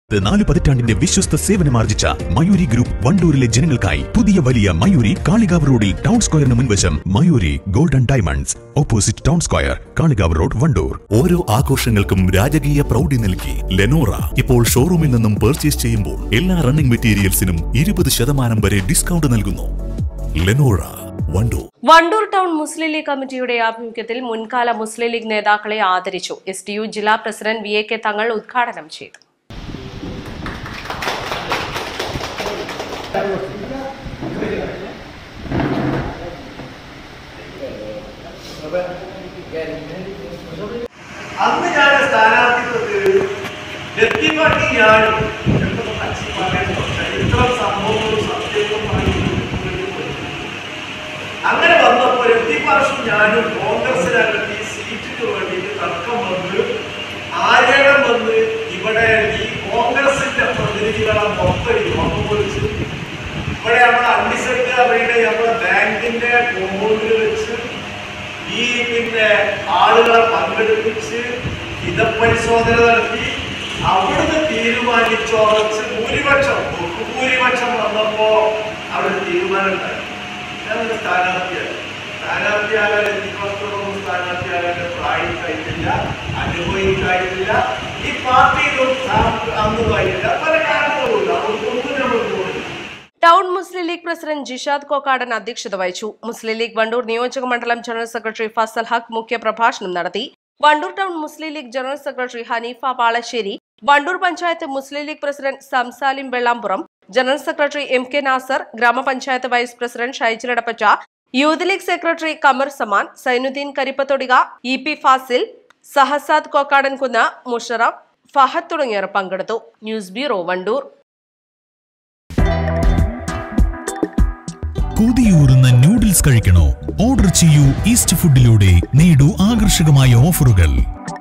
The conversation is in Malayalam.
ഇത് നാല് പതിറ്റാണ്ടിന്റെ വിശ്വസ്ത സേവനമാർജിച്ച മയൂരി ഗ്രൂപ്പ് വണ്ടൂരിലെ ജനങ്ങൾക്കായി പുതിയ വലിയ മയൂരി കാളികാവ് റോഡിൽ ടൗൺ സ്ക്വയറിന് മുൻവശം Mayuri golden diamonds opposite town square Kalikavu road Wandoor ഓരോ ആഘോഷങ്ങൾക്കും രാജകീയ പ്രൗഢി നൽകി ലെനോറ ഇപ്പോൾ ഷോറൂമിൽ നിന്നും പർച്ചേസ് ചെയ്യുമ്പോൾ എല്ലാ റണ്ണിംഗ് മെറ്റീരിയൽസിനും ഇരുപത് ശതമാനം വരെ ഡിസ്കൗണ്ട് നൽകുന്നു ലെനോറ വണ്ടൂർ വണ്ടൂർ ടൗൺ മുസ്ലിം ലീഗ് കമ്മിറ്റിയുടെ ആഭിമുഖ്യത്തിൽ മുൻകാല മുസ്ലിം ലീഗ് നേതാക്കളെ ആദരിച്ചു എസ് ടി യു ജില്ലാ president V A K Thangal ഉദ്ഘാടനം ചെയ്തു അന്ന് ഞാൻ സ്ഥാനാർത്ഥിത്വത്തിൽ ലത്തിപ്പാട്ടി ഞാനും എന്നൊക്കെ അച്ഛൻ പറയുന്നു ചരിത്രം സംഭവങ്ങളും സത്യവുമായി അങ്ങനെ വന്നപ്പോൾ ലത്തിപ്പാഷും ഞാനും കോൺഗ്രസിനകത്ത് ഈ സീറ്റിന് വേണ്ടിയിട്ട് തർക്കം വന്ന് ആര്യണം വന്ന് ഇവിടെ ഈ കോൺഗ്രസിന്റെ പ്രതിനിധികളെ മൊത്തം യോഗം വിളിച്ച് ഇവിടെ നമ്മുടെ അണ്ടിസെക്രട്ടറിയുടെ നമ്മുടെ ബാങ്കിന്റെ കോമ്പൗണ്ടിൽ വെച്ച് ഈ പിന്നെ ആളുകളെ പങ്കെടുപ്പിച്ച് ഹിതപരിശോധന നടത്തി അവിടുന്ന് തീരുമാനിച്ചോറച്ച് ഭൂരിപക്ഷം ബഹുഭൂരിപക്ഷം വന്നപ്പോ അവിടെ തീരുമാനം ഉണ്ടായി ഞാനൊരു സ്ഥാനാർത്ഥിയാണ് സ്ഥാനാർത്ഥിയാകാൻ എത്തിക്കൊണ്ടൊന്നും സ്ഥാനാർത്ഥിയാകാൻ പ്രായക്കായിട്ടില്ല അനുഭവിക്കായിട്ടില്ല ഈ പാർട്ടിയിലും അന്നുമായിട്ടില്ല പല കാരണങ്ങളുമില്ല അതൊന്നും നമ്മൾ തോന്നില്ല ടൗൺ മുസ്ലിം ലീഗ് പ്രസിഡന്റ് ജിഷാദ് കോക്കാടൻ അധ്യക്ഷത വഹിച്ചു മുസ്ലിം ലീഗ് വണ്ടൂർ നിയോജക മണ്ഡലം ജനറൽ സെക്രട്ടറി ഫസൽ ഹക്ക് മുഖ്യപ്രഭാഷണം നടത്തി Wandoor town Muslim League general secretary Haneefa Palassery Wandoor panchayat Muslim League president Samsalim Vellampuram general secretary M K Nasar ഗ്രാമപഞ്ചായത്ത് വൈസ് പ്രസിഡന്റ് ഷൈജിലടപ്പച്ച Youth League secretary Qamar Zaman Zainuddin Karippathodika E P Fasil Sahasad Kokkadankunnu Musharaf Fahad തുടങ്ങിയവർ പങ്കെടുത്തു ന്യൂസ് ബ്യൂറോ വണ്ടൂർ കൊതിയൂറുന്ന നൂഡിൽസ് കഴിക്കണോ ഓർഡർ ചെയ്യൂ ഈസ്റ്റ് ഫുഡിലൂടെ നേടൂ ആകർഷകമായ ഓഫറുകൾ